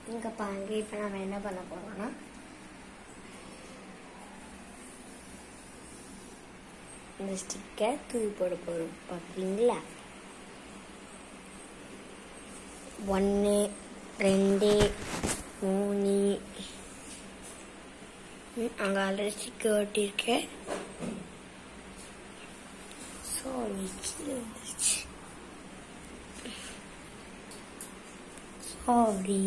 இங்கே பாருங்க இப்போ நம்ம என்ன பண்ண போறோம்னா இந்த ஸ்டிக்கர் தூவி போட போகிறோம் பார்க்குறீங்களா ஒன்று ரெண்டு மூணு ம், அங்கே ஆல்ரெடி ஸ்டிக்கர் ஒட்டியிருக்கேன் சாரி கீழே வந்துருச்சு சாரி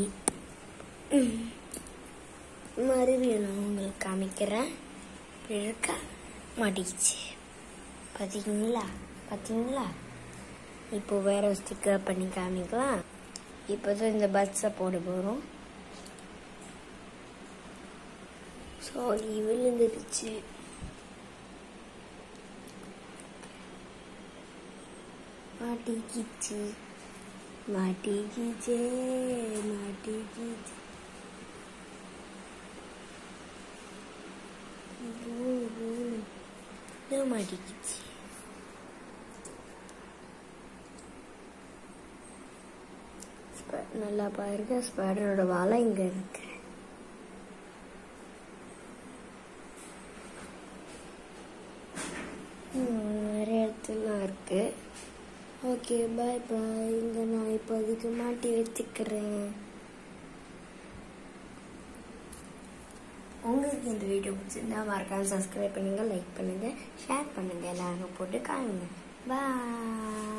மறுபடியும் நான் உங்களுக்கு காமிக்கிறேன் இப்படி இருக்கா மாட்டிக்கிச்சு பார்த்தீங்களா பார்த்தீங்களா இப்போ வேற ஸ்டிக்கர் பண்ணி காமிக்கலாம் இப்போ தான் இந்த பட்ஸை போட போகிறோம் சாரி விழுந்துருச்சு மாட்டிக்கிச்சு மாட்டிக்கிச்சே மாட்டிக்கிச்சு பூ, பூ. இதோ மாட்டிக்கிச்சு ஸ்ப- நல்லா பாருங்க ஸ்பைடரோட வாழை இங்க இருக்கு ம், நிறைய இடத்துலாம் இருக்கு ஓகே பாய் பாய் இங்க நான் இப்போதைக்கு மாட்டி வச்சுக்கிறேன் உங்களுக்கு இந்த வீடியோ பிடிச்சிருந்தா மறக்காம சப்ஸ்கிரைப் பண்ணுங்க லைக் பண்ணுங்க ஷேர் பண்ணுங்க எல்லாரும் போட்டு காணுங்க பாய்